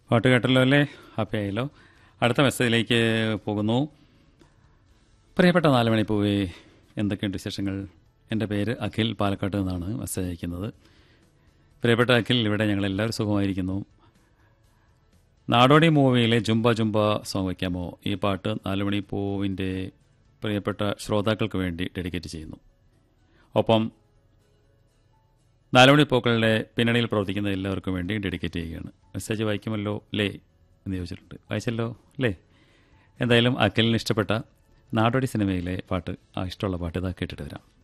പാട്ട് കേട്ടല്ലോ അല്ലേ ഹാപ്പി ആയല്ലോ അടുത്ത മെസ്സേജിലേക്ക് പോകുന്നു പ്രിയപ്പെട്ട നാല് മണി പോവേ എന്തൊക്കെയുണ്ട് വിശേഷങ്ങൾ എൻ്റെ പേര് അഖിൽ പാലക്കാട്ട് നിന്നാണ് മെസ്സേജ് അയക്കുന്നത് പ്രിയപ്പെട്ട അഖിൽ ഇവിടെ ഞങ്ങൾ എല്ലാവരും സുഖമായിരിക്കുന്നു നാടോടി മൂവിയിലെ ജുംബ ജുംബ സോങ് വയ്ക്കാമോ ഈ പാട്ട് നാലുമണി പൂവിൻ്റെ പ്രിയപ്പെട്ട ശ്രോതാക്കൾക്ക് വേണ്ടി ഡെഡിക്കേറ്റ് ചെയ്യുന്നു ഒപ്പം നാലുമണി പൂക്കളുടെ പിന്നണിയിൽ പ്രവർത്തിക്കുന്ന എല്ലാവർക്കും വേണ്ടി ഡെഡിക്കേറ്റ് ചെയ്യുകയാണ് മെസ്സേജ് വായിക്കുമല്ലോ ലേ എന്ന് ചോദിച്ചിട്ടുണ്ട് വായിച്ചല്ലോ ലേ എന്തായാലും അഖിലിന് ഇഷ്ടപ്പെട്ട നാടോടി സിനിമയിലെ പാട്ട് ആ ഇഷ്ടമുള്ള പാട്ട് ഇതാ കേട്ടിട്ട് വരാം